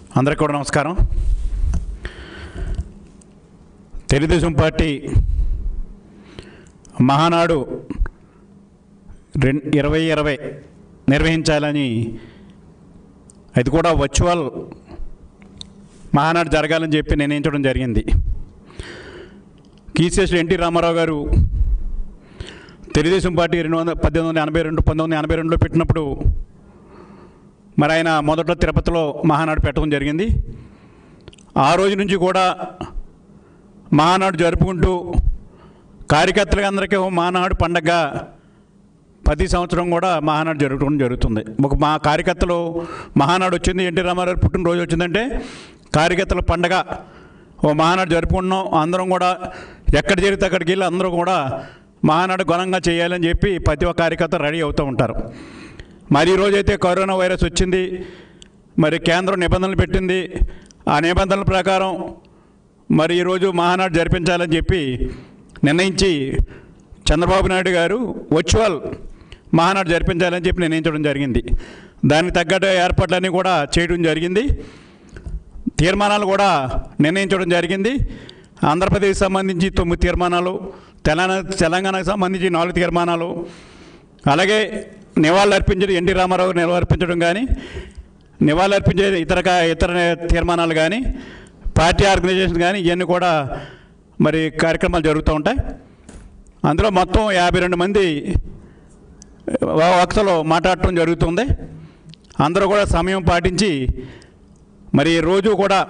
అందరికీ కూడా నమస్కారం తెలుగుదేశం పార్టీ మహానాడు రెండు ఇరవై ఇరవై నిర్వహించాలని అది కూడా వర్చువల్ మహానాడు జరగాలని చెప్పి నిర్ణయించడం జరిగింది కీసేశ్వర ఎన్టీ రామారావు గారు తెలుగుదేశం పార్టీ రెండు వందల పద్దెనిమిది వందల ఎనభై రెండు పంతొమ్మిది వందల ఎనభై రెండులో పెట్టినప్పుడు మరి ఆయన మొదట్లో తిరుపతిలో మహానాడు పెట్టడం జరిగింది ఆ రోజు నుంచి కూడా మహానాడు జరుపుకుంటూ కార్యకర్తలకు అందరికీ ఓ మహానాడు పండగ ప్రతి సంవత్సరం కూడా మహానాడు జరగడం జరుగుతుంది ఒక మా కార్యకర్తలు మహానాడు వచ్చింది ఎన్టీ రామారావు పుట్టినరోజు వచ్చిందంటే కార్యకర్తల పండగ ఓ మహానాడు జరుపుకుంటున్నాం అందరం కూడా ఎక్కడ జరిగితే అక్కడికి వెళ్ళి అందరూ కూడా మహానాడు ఘనంగా చేయాలని చెప్పి ప్రతి ఒక్క కార్యకర్త రెడీ అవుతూ ఉంటారు మరి ఈరోజు అయితే కరోనా వైరస్ వచ్చింది మరి కేంద్రం నిబంధనలు పెట్టింది ఆ నిబంధనల ప్రకారం మరి ఈరోజు మహానాడు జరిపించాలని చెప్పి నిర్ణయించి చంద్రబాబు నాయుడు గారు వర్చువల్ మహానాడు జరిపించాలని చెప్పి నిర్ణయించడం జరిగింది దానికి తగ్గట్టు ఏర్పాట్లన్నీ కూడా చేయడం జరిగింది తీర్మానాలు కూడా నిర్ణయించడం జరిగింది ఆంధ్రప్రదేశ్ సంబంధించి తొమ్మిది తీర్మానాలు తెలంగాణ తెలంగాణకు సంబంధించి నాలుగు తీర్మానాలు అలాగే నివాళులు అర్పించడం ఎన్టీ రామారావు నివాళులు అర్పించడం కానీ నివాళులు అర్పించే ఇతర కా- ఇతర తీర్మానాలు కానీ పార్టీ ఆర్గనైజేషన్ కానీ ఇవన్నీ కూడా మరి కార్యక్రమాలు జరుగుతూ ఉంటాయి అందులో మొత్తం యాభై రెండు మంది వక్తలు మాట్లాడటం జరుగుతుంది అందరూ కూడా సమయం పాటించి మరి రోజు కూడా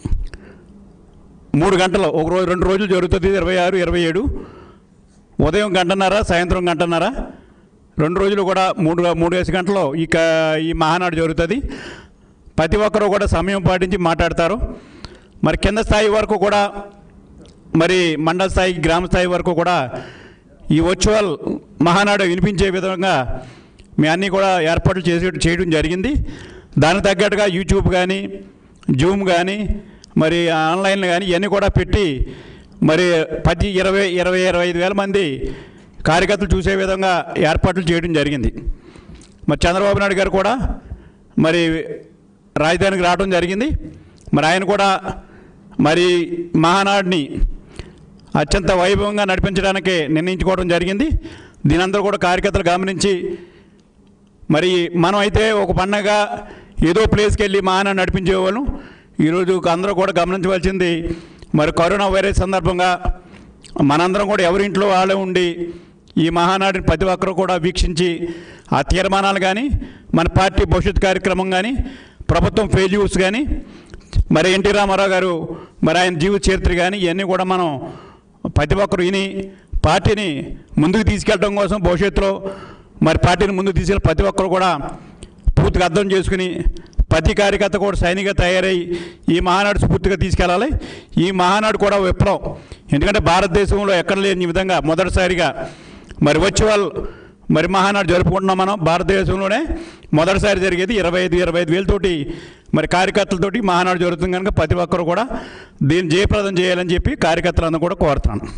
మూడు గంటలు ఒక రోజు రెండు రోజులు జరుగుతుంది ఇరవై ఆరు ఇరవై ఏడు ఉదయం గంటన్నర సాయంత్రం గంటన్నర రెండు రోజులు కూడా మూడు మూడు వేసి గంటలు ఈ క- ఈ మహానాడు జరుగుతుంది ప్రతి ఒక్కరూ కూడా సమయం పాటించి మాట్లాడతారు మరి కింద స్థాయి వరకు కూడా మరి మండల స్థాయి గ్రామ స్థాయి వరకు కూడా ఈ వర్చువల్ మహానాడు వినిపించే విధంగా మీ అన్నీ కూడా ఏర్పాట్లు చేసి చేయడం జరిగింది దానికి తగ్గట్టుగా యూట్యూబ్ కానీ జూమ్ కానీ మరి ఆన్లైన్ కానీ ఇవన్నీ కూడా పెట్టి మరి పది ఇరవై ఇరవై ఇరవై ఐదు వేల మంది కార్యకర్తలు చూసే విధంగా ఏర్పాట్లు చేయడం జరిగింది మరి చంద్రబాబు నాయుడు గారు కూడా మరి రాజధానికి రావడం జరిగింది మరి ఆయన కూడా మరి మహానాడిని అత్యంత వైభవంగా నడిపించడానికి నిర్ణయించుకోవడం జరిగింది దీని అందరూ కూడా కార్యకర్తలు గమనించి మరి మనం అయితే ఒక పండగ ఏదో ప్లేస్కి వెళ్ళి మహానాడు నడిపించేవాళ్ళం ఈరోజు అందరూ కూడా గమనించవలసింది మరి కరోనా వైరస్ సందర్భంగా మనందరం కూడా ఎవరింట్లో వాళ్ళే ఉండి ఈ మహానాడిని ప్రతి ఒక్కరూ కూడా వీక్షించి ఆ తీర్మానాలు కానీ మన పార్టీ భవిష్యత్ కార్యక్రమం కానీ ప్రభుత్వం ఫెయిల్యూర్స్ కానీ మరి ఎన్టీ రామారావు గారు మరి ఆయన జీవిత చరిత్ర కానీ ఇవన్నీ కూడా మనం ప్రతి ఒక్కరు విని పార్టీని ముందుకు తీసుకెళ్ళడం కోసం భవిష్యత్తులో మరి పార్టీని ముందుకు తీసుకెళ్ళి ప్రతి ఒక్కరు కూడా పూర్తిగా అర్థం చేసుకుని ప్రతి కార్యకర్త కూడా సైనిక తయారై ఈ మహానాడు స్ఫూర్తిగా తీసుకెళ్ళాలి ఈ మహానాడు కూడా విప్లవం ఎందుకంటే భారతదేశంలో ఎక్కడ లేని విధంగా మొదటిసారిగా మరి వర్చువల్ మరి మహానాడు జరుపుకుంటున్నాం మనం భారతదేశంలోనే మొదటిసారి జరిగేది ఇరవై ఐదు ఇరవై ఐదు వేలతోటి మరి కార్యకర్తలతోటి మహానాడు జరుగుతుంది కనుక ప్రతి ఒక్కరు కూడా దీన్ని జయప్రదం చేయాలని చెప్పి కార్యకర్తలందరూ కూడా కోరుతున్నాను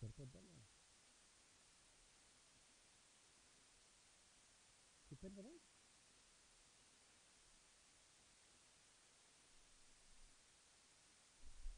చెప్పాను కదా